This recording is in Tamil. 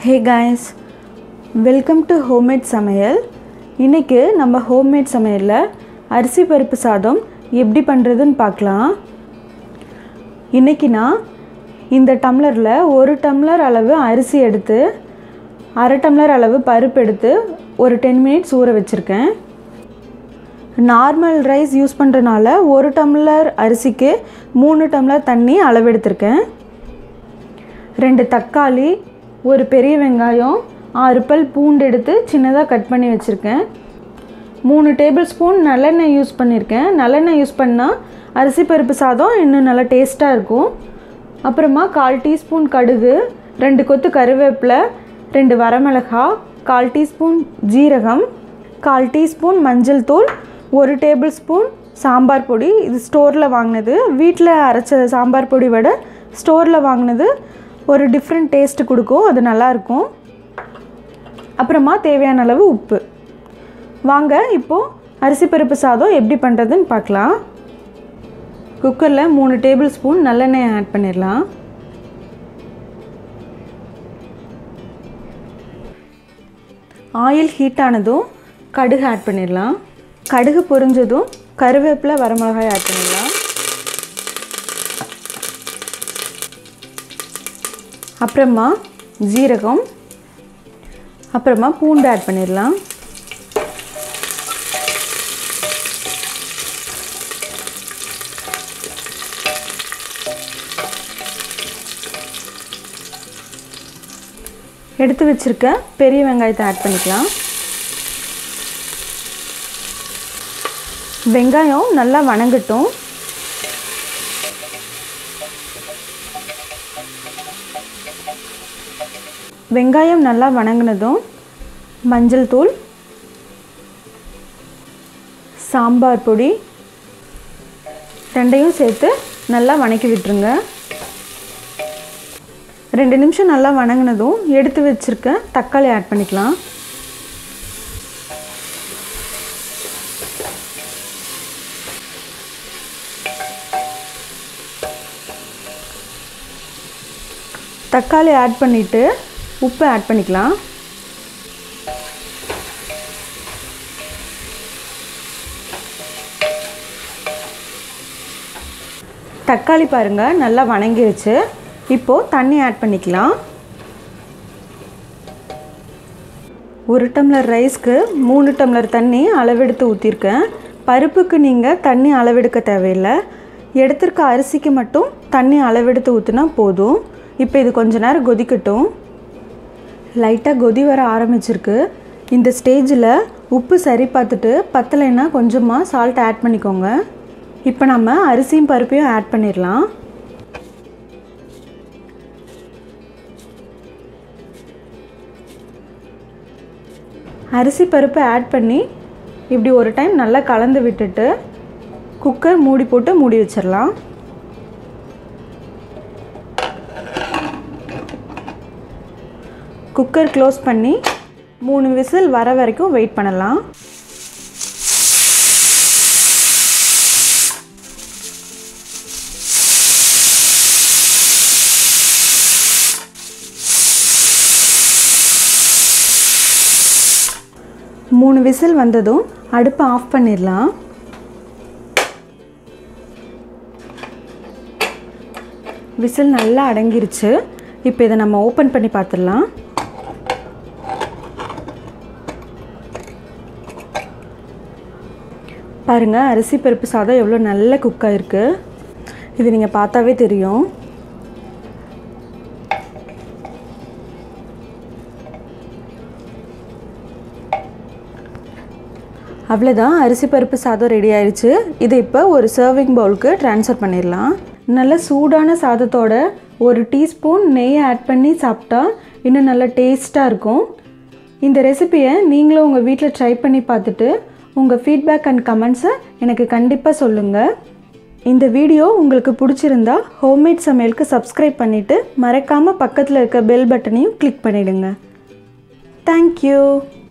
hey guys welcome to homemade சமையல் இன்றைக்கி நம்ம ஹோம்மேட் சமையலில் அரிசி பருப்பு சாதம் எப்படி பண்ணுறதுன்னு பார்க்கலாம் இன்றைக்கி நான் இந்த டம்ளரில் ஒரு டம்ளர் அளவு அரிசி எடுத்து அரை டம்ளர் அளவு பருப்பு எடுத்து ஒரு டென் மினிட்ஸ் ஊற வச்சுருக்கேன் நார்மல் ரைஸ் யூஸ் பண்ணுறனால ஒரு டம்ளர் அரிசிக்கு மூணு டம்ளர் தண்ணி அளவெடுத்திருக்கேன் ரெண்டு தக்காளி ஒரு பெரிய வெங்காயம் ஆறு பல் பூண்டு எடுத்து சின்னதாக கட் பண்ணி வச்சுருக்கேன் மூணு டேபிள் ஸ்பூன் நல்லெண்ணெய் யூஸ் பண்ணியிருக்கேன் நல்லெண்ணெய் யூஸ் பண்ணால் அரிசி பருப்பு சாதம் இன்னும் நல்லா டேஸ்ட்டாக இருக்கும் அப்புறமா கால் டீஸ்பூன் கடுகு ரெண்டு கொத்து கருவேப்பிலை ரெண்டு வரமிளகா கால் டீஸ்பூன் ஜீரகம் கால் டீஸ்பூன் மஞ்சள் தூள் ஒரு டேபிள் ஸ்பூன் சாம்பார் பொடி இது ஸ்டோரில் வாங்கினது வீட்டில் அரைச்ச சாம்பார் பொடி விட ஸ்டோரில் வாங்கினது ஒரு டிஃப்ரெண்ட் டேஸ்ட்டு கொடுக்கும் அது நல்லாயிருக்கும் அப்புறமா தேவையான அளவு உப்பு வாங்க இப்போது அரிசி பருப்பு சாதம் எப்படி பண்ணுறதுன்னு பார்க்கலாம் குக்கரில் மூணு டேபிள் ஸ்பூன் நல்லெண்ணெய் ஆட் பண்ணிடலாம் ஆயில் ஹீட் ஆனதும் கடுகு ஆட் பண்ணிடலாம் கடுகு பொரிஞ்சதும் கருவேப்பிலை வரமிளகாய் ஆட் பண்ணிடலாம் அப்புறமா ஜீரகம் அப்புறமா பூண்டு ஆட் பண்ணிடலாம் எடுத்து வச்சுருக்க பெரிய வெங்காயத்தை ஆட் பண்ணிக்கலாம் வெங்காயம் நல்லா வணங்கட்டும் வெங்காயம் நல்லா வணங்கினதும் மஞ்சள் தூள் சாம்பார் பொடி ரெண்டையும் சேர்த்து நல்லா வணக்கி விட்டுருங்க ரெண்டு நிமிஷம் நல்லா வணங்கினதும் எடுத்து வச்சுருக்க தக்காளி ஆட் பண்ணிக்கலாம் தக்காளி ஆட் பண்ணிவிட்டு உப்பு ஆட் பண்ணிக்கலாம் தக்காளி பாருங்கள் நல்லா வணங்கிருச்சு இப்போது தண்ணி ஆட் பண்ணிக்கலாம் ஒரு டம்ளர் ரைஸ்க்கு மூணு டம்ளர் தண்ணி அளவெடுத்து ஊற்றிருக்கேன் பருப்புக்கு நீங்கள் தண்ணி அளவெடுக்க தேவையில்லை எடுத்திருக்க அரிசிக்கு மட்டும் தண்ணி அளவெடுத்து ஊற்றினா போதும் இப்போ இது கொஞ்ச நேரம் கொதிக்கட்டும் லைட்டாக கொதி வர ஆரம்பிச்சிருக்கு இந்த ஸ்டேஜில் உப்பு சரி பார்த்துட்டு பத்தலைன்னா கொஞ்சமாக சால்ட் ஆட் பண்ணிக்கோங்க இப்போ நம்ம அரிசியும் பருப்பையும் ஆட் பண்ணிடலாம் அரிசி பருப்பு ஆட் பண்ணி இப்படி ஒரு டைம் நல்லா கலந்து விட்டுட்டு குக்கர் மூடி போட்டு மூடி வச்சிடலாம் குக்கர் க்ளோஸ் பண்ணி மூணு விசில் வர வரைக்கும் வெயிட் பண்ணலாம் மூணு விசில் வந்ததும் அடுப்பை ஆஃப் பண்ணிடலாம் விசில் நல்லா அடங்கிருச்சு இப்போ இதை நம்ம ஓப்பன் பண்ணி பார்த்துடலாம் பாருங்கள் அரிசி பருப்பு சாதம் எவ்வளோ நல்ல குக்காக இருக்குது இது நீங்கள் பார்த்தாவே தெரியும் அவ்வளோதான் அரிசி பருப்பு சாதம் ரெடி ஆயிடுச்சு இதை இப்போ ஒரு சர்விங் பவுலுக்கு ட்ரான்ஸ்ஃபர் பண்ணிடலாம் நல்ல சூடான சாதத்தோட ஒரு டீஸ்பூன் நெய் ஆட் பண்ணி சாப்பிட்டா இன்னும் நல்லா டேஸ்ட்டாக இருக்கும் இந்த ரெசிப்பியை நீங்களும் உங்கள் வீட்டில் ட்ரை பண்ணி பார்த்துட்டு உங்கள் ஃபீட்பேக் அண்ட் கமெண்ட்ஸை எனக்கு கண்டிப்பாக சொல்லுங்கள் இந்த வீடியோ உங்களுக்கு பிடிச்சிருந்தா ஹோம்மேட் சமையலுக்கு சப்ஸ்கிரைப் பண்ணிவிட்டு மறக்காமல் பக்கத்தில் இருக்க பெல் பட்டனையும் கிளிக் பண்ணிவிடுங்க தேங்க்யூ